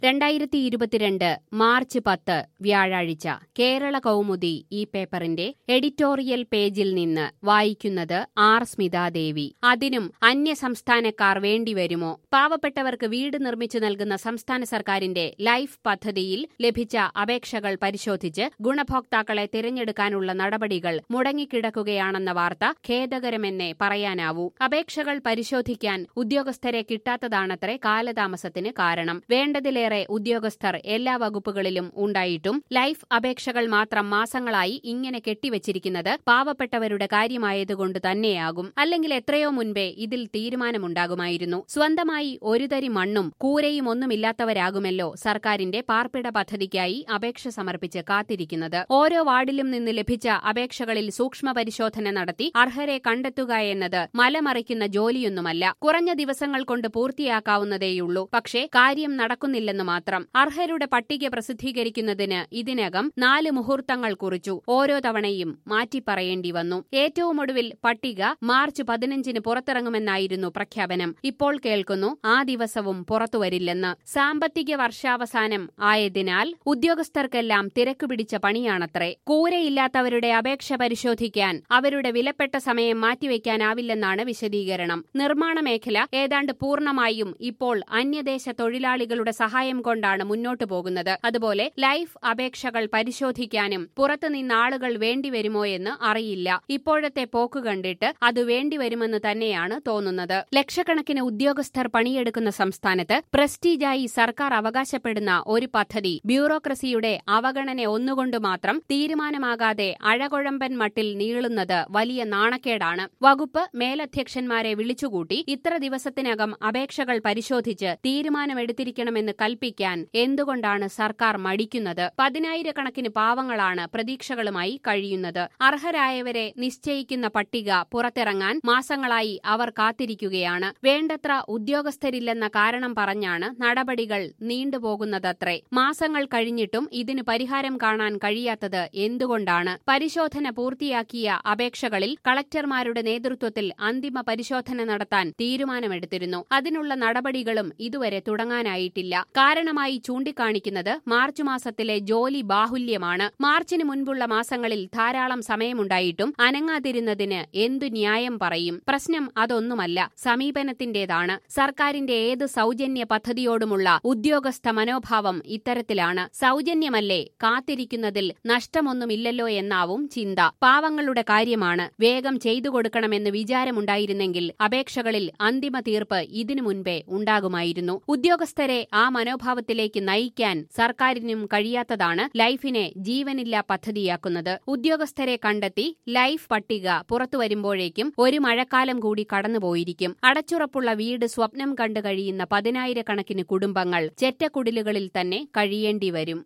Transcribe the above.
രണ്ടായിരത്തി ഇരുപത്തിരണ്ട് മാർച്ച് പത്ത് വ്യാഴാഴ്ച കേരള കൗമുദി ഈ പേപ്പറിന്റെ എഡിറ്റോറിയൽ പേജിൽ നിന്ന് വായിക്കുന്നത് ആർ സ്മിതാദേവി അതിനും അന്യസംസ്ഥാനക്കാർ വേണ്ടിവരുമോ പാവപ്പെട്ടവർക്ക് വീട് നിർമ്മിച്ചു നൽകുന്ന സംസ്ഥാന സർക്കാരിന്റെ ലൈഫ് പദ്ധതിയിൽ ലഭിച്ച അപേക്ഷകൾ പരിശോധിച്ച് ഗുണഭോക്താക്കളെ തിരഞ്ഞെടുക്കാനുള്ള നടപടികൾ മുടങ്ങിക്കിടക്കുകയാണെന്ന വാർത്ത ഖേദകരമെന്നേ പറയാനാവൂ അപേക്ഷകൾ പരിശോധിക്കാൻ ഉദ്യോഗസ്ഥരെ കിട്ടാത്തതാണത്രേ കാലതാമസത്തിന് കാരണം വേണ്ടതിലേറെ ഉദ്യോഗസ്ഥർ എല്ലാ വകുപ്പുകളിലും ഉണ്ടായിട്ടും ലൈഫ് അപേക്ഷകൾ മാത്രം മാസങ്ങളായി ഇങ്ങനെ കെട്ടിവച്ചിരിക്കുന്നത് പാവപ്പെട്ടവരുടെ കാര്യമായതുകൊണ്ട് തന്നെയാകും അല്ലെങ്കിൽ എത്രയോ മുൻപേ ഇതിൽ തീരുമാനമുണ്ടാകുമായിരുന്നു സ്വന്തമായി ഒരു തരി മണ്ണും കൂരയും ഒന്നുമില്ലാത്തവരാകുമല്ലോ സർക്കാരിന്റെ പാർപ്പിട പദ്ധതിക്കായി അപേക്ഷ സമർപ്പിച്ച് കാത്തിരിക്കുന്നത് ഓരോ വാർഡിലും നിന്ന് ലഭിച്ച അപേക്ഷകളിൽ സൂക്ഷ്മ പരിശോധന നടത്തി അർഹരെ കണ്ടെത്തുക എന്നത് മലമറിക്കുന്ന ജോലിയൊന്നുമല്ല കുറഞ്ഞ ദിവസങ്ങൾ കൊണ്ട് പൂർത്തിയാക്കാവുന്നതേയുള്ളൂ പക്ഷേ കാര്യം നടക്കുന്നില്ലെന്ന് മാത്രം അർഹരുടെ പട്ടിക പ്രസിദ്ധീകരിക്കുന്നതിന് ഇതിനകം നാല് മുഹൂർത്തങ്ങൾ കുറിച്ചു ഓരോ തവണയും മാറ്റിപ്പറയേണ്ടി വന്നു ഏറ്റവും ഒടുവിൽ പട്ടിക മാർച്ച് പതിനഞ്ചിന് പുറത്തിറങ്ങുമെന്നായിരുന്നു പ്രഖ്യാപനം ഇപ്പോൾ കേൾക്കുന്നു ആ ദിവസവും പുറത്തുവരില്ലെന്ന് സാമ്പത്തിക വർഷാവസാനം ആയതിനാൽ ഉദ്യോഗസ്ഥർക്കെല്ലാം തിരക്ക് പിടിച്ച പണിയാണത്രേ കൂരയില്ലാത്തവരുടെ അപേക്ഷ പരിശോധിക്കാൻ അവരുടെ വിലപ്പെട്ട സമയം മാറ്റിവെക്കാനാവില്ലെന്നാണ് വിശദീകരണം നിർമ്മാണ മേഖല ഏതാണ്ട് പൂർണ്ണമായും ഇപ്പോൾ അന്യദേശ തൊഴിലാളികളുടെ സഹായം കൊണ്ടാണ് മുന്നോട്ടു പോകുന്നത് അതുപോലെ ലൈഫ് അപേക്ഷകൾ പരിശോധിക്കാനും പുറത്തുനിന്ന് ആളുകൾ വേണ്ടിവരുമോ എന്ന് അറിയില്ല ഇപ്പോഴത്തെ പോക്ക് കണ്ടിട്ട് അത് വേണ്ടിവരുമെന്ന് തന്നെയാണ് തോന്നുന്നത് ലക്ഷക്കണക്കിന് ഉദ്യോഗസ്ഥർ പണിയെടുക്കുന്ന സംസ്ഥാനത്ത് പ്രസ്റ്റീജായി സർക്കാർ അവകാശപ്പെടുന്ന ഒരു പദ്ധതി ബ്യൂറോക്രസിയുടെ അവഗണന ഒന്നുകൊണ്ട് മാത്രം തീരുമാനമാകാതെ അഴകുഴമ്പൻ മട്ടിൽ നീളുന്നത് വലിയ നാണക്കേടാണ് വകുപ്പ് മേലധ്യക്ഷന്മാരെ വിളിച്ചുകൂട്ടി ഇത്ര ദിവസത്തിനകം അപേക്ഷകൾ പരിശോധിച്ച് തീരുമാനമെടുത്തിരിക്കണമെന്ന് കൽപ്പിക്കാൻ എന്തുകൊണ്ടാണ് സർക്കാർ മടിക്കുന്നത് പതിനായിരക്കണക്കിന് പാവങ്ങളാണ് പ്രതീക്ഷകളുമായി കഴിയുന്നത് അർഹരായവരെ നിശ്ചയിക്കുന്ന പട്ടിക പുറത്തിറങ്ങാൻ മാസങ്ങളായി അവർ കാത്തിരിക്കുകയാണ് വേണ്ടത്ര ഉദ്യോഗസ്ഥരില്ലെന്ന കാരണം പറഞ്ഞാണ് നടപടികൾ നീണ്ടുപോകുന്നതത്രേ മാസങ്ങൾ കഴിഞ്ഞിട്ടും ഇതിന് പരിഹാരം കാണാൻ കഴിയാത്തത് എന്തുകൊണ്ടാണ് പരിശോധന പൂർത്തിയാക്കിയ അപേക്ഷകളിൽ കളക്ടർമാരുടെ നേതൃത്വത്തിൽ അന്തിമ പരിശോധന നടത്താൻ തീരുമാനമെടുത്തിരുന്നു അതിനുള്ള നടപടികളും ഇതുവരെ തുടങ്ങാനായിട്ടില്ല കാരണമായി ചൂണ്ടിക്കാണിക്കുന്നത് മാർച്ച് മാസത്തിലെ ജോലി ബാഹുല്യമാണ് മാർച്ചിന് മുൻപുള്ള മാസങ്ങളിൽ ധാരാളം സമയമുണ്ടായിട്ടും അനങ്ങാതിരുന്നതിന് എന്തു ന്യായം പറയും പ്രശ്നം അതൊന്നുമല്ല സമീപനത്തിന്റേതാണ് സർക്കാരിന്റെ ഏത് സൗജന്യ പദ്ധതിയോടുമുള്ള ഉദ്യോഗസ്ഥ മനോഭാവം ഇത്തരത്തിലാണ് സൗജന്യമല്ലേ കാത്തിരിക്കുന്നതിൽ നഷ്ടമൊന്നുമില്ലല്ലോ എന്നാവും ചിന്ത പാവങ്ങളുടെ കാര്യമാണ് വേഗം ചെയ്തു കൊടുക്കണമെന്ന് വിചാരമുണ്ടായിരുന്നെങ്കിൽ അപേക്ഷകളിൽ അന്തിമ തീർപ്പ് ഇതിനു മുൻപേ ഉണ്ടാകുമായിരുന്നു ഉദ്യോഗസ്ഥരെ ആ മനോഭാവത്തിലേക്ക് നയിക്കാൻ സർക്കാരിനും കഴിയാത്തതാണ് ലൈഫിനെ ജീവനില്ലാ പദ്ധതിയാക്കുന്നത് ഉദ്യോഗസ്ഥരെ കണ്ടെത്തി ലൈഫ് പട്ടിക പുറത്തുവരുമ്പോഴേക്കും ഒരു മഴക്കാലം കൂടി കടന്നുപോയിരിക്കും അടച്ചുറപ്പുള്ള വീട് സ്വപ്നം കണ്ടു കഴിയുന്ന പതിനായിരക്കണക്കിന് കുടുംബങ്ങൾ ചെറ്റക്കുടിലുകളിൽ തന്നെ കഴിയേണ്ടി വരും